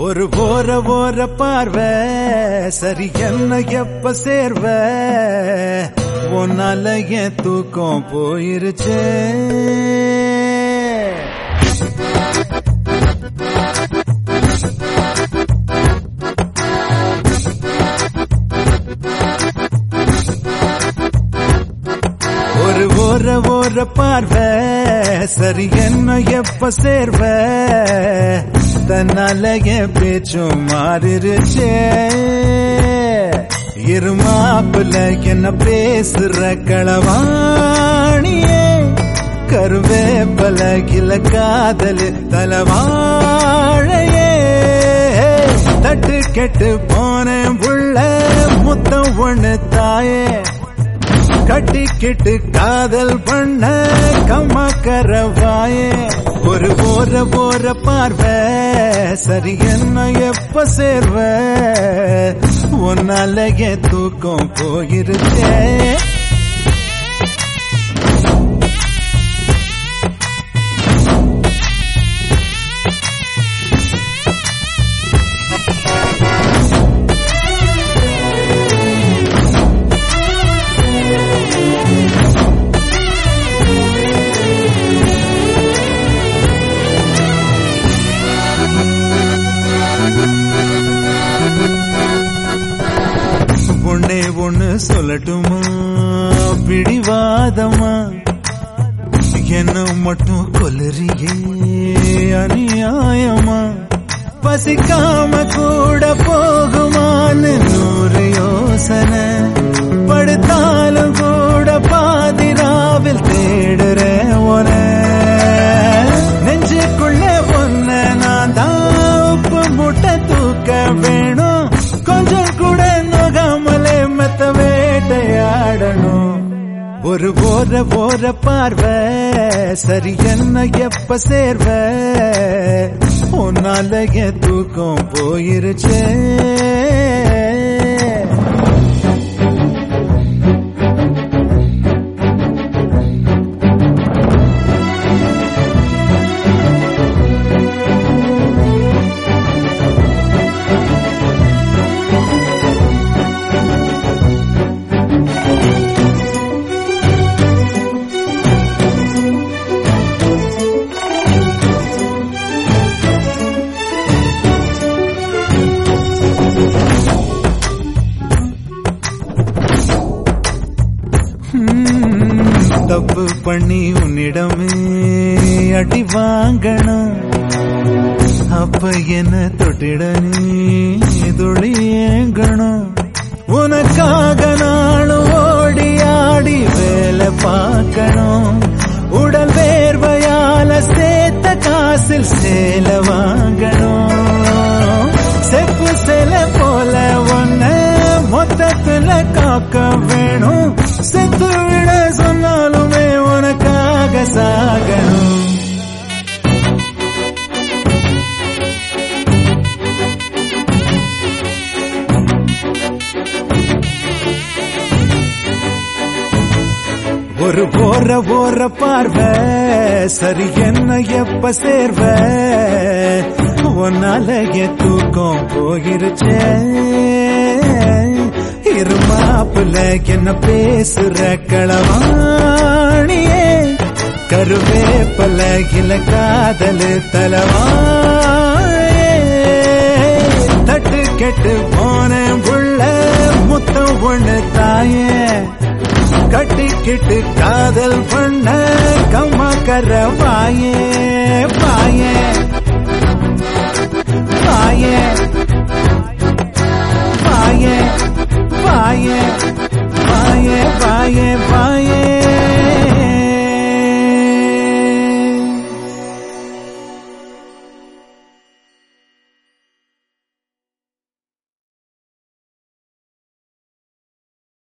ஒரு போற போற பார்வை சரி என்ன எப்ப சேர்வ உன்னால என் தூக்கம் போயிருச்சே ஒரு ஓர ஓர பார்வை சரி என்ன எப்ப சேர்வ தன்னால என் பேச்சும் மாறிருச்சே இருமாப்புல என்ன பேசுற களவாணியே கருவேப்பல கில காதல் தலவாழையே தட்டு கெட்டு போனேன் புள்ள முத்தம் ஒண்ணு தாயே கட்டிக்கிட்டு காதல் பண்ண கம்மா கரவாயே ஒரு போற போற பார்வை சரி என்ன எப்ப சேர்வ உன்னால என் தூக்கம் போயிருச்சே ஒன்னே ஒண்ணு சொல்லட்டுமா பிடிவாதமா என்ன மட்டும் கொல்லறியே அநியாயமா பசிக்காம கூட போகுமான்னு நூறு யோசனை படுத்தாலும் கூட பாதிராவில் தேடுற உன நெஞ்சுக்குள்ள ஒன்ன நான் தான் உப்பு முட்டை தூக்க வேணும் கொஞ்சம் கூட நோகாமலே மத்த வேட்டையாடணும் ஒரு போற போற பார்வை சரி என்ன எப்ப சேர்வ உன்னால என் தூக்கம் போயிருச்சே ம், தப்பு பண்ணி உன்னிடமே அடி வாங்கணும் அப்ப என்ன தொட்டிட நீ துளி ஏங்கணும் உனக்காக நாளும் ஓடி ஆடி வேலை பார்க்கணும் உடல் வேர்வையால சேர்த்த காசில் சேல வாங்கணும் செப்பு சில போல ஒன்ன மொத்தத்துல காக்க வேணும் செத்து விட சொன்னாலுமே உனக்காக சாகணும் ஒரு போற போற பார்வை சரி என்ன எப்ப சேர்வ உன்னால என் தூக்கம் போயிருச்சே இருமாப்புல என்ன பேசுற களவாணியே கருவேப்பல இல காதல் தலவாயே தட்டு கெட்டு போன புள்ள முத்தம் ஒண்ணு தாயே கட்டிக்கிட்டு காதல் பண்ண கம்மா கரவாயே